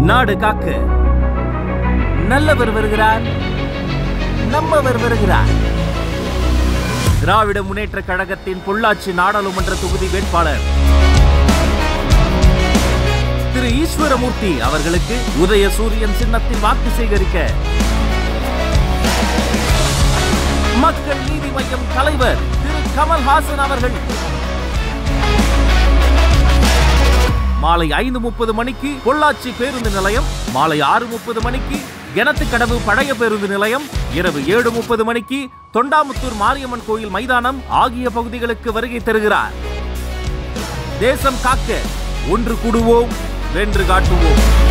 நாடு காக்க நல்லவர் வருகிறார் நம்மவர் வருகிறார் திராவிட முன்னேற்ற கழகத்தின் பொள்ளாச்சி நாடாளுமன்ற தொகுதி வேட்பாளர் திரு ஈஸ்வரமூர்த்தி அவர்களுக்கு உதய சூரியன் சின்னத்தில் வாக்கு சேகரிக்க மக்கள் நீதி மய்யம் தலைவர் திரு கமல்ஹாசன் அவர்கள் மாலை ஐந்து முப்பது மணிக்கு பொள்ளாச்சி பேருந்து நிலையம் மாலை ஆறு முப்பது மணிக்கு கிணத்துக்கடவு பழைய பேருந்து நிலையம் இரவு ஏழு முப்பது மணிக்கு தொண்டாமுத்தூர் மாரியம்மன் கோயில் மைதானம் ஆகிய பகுதிகளுக்கு வருகை தருகிறார் தேசம் காக்க ஒன்று கூடுவோம் வென்று காட்டுவோம்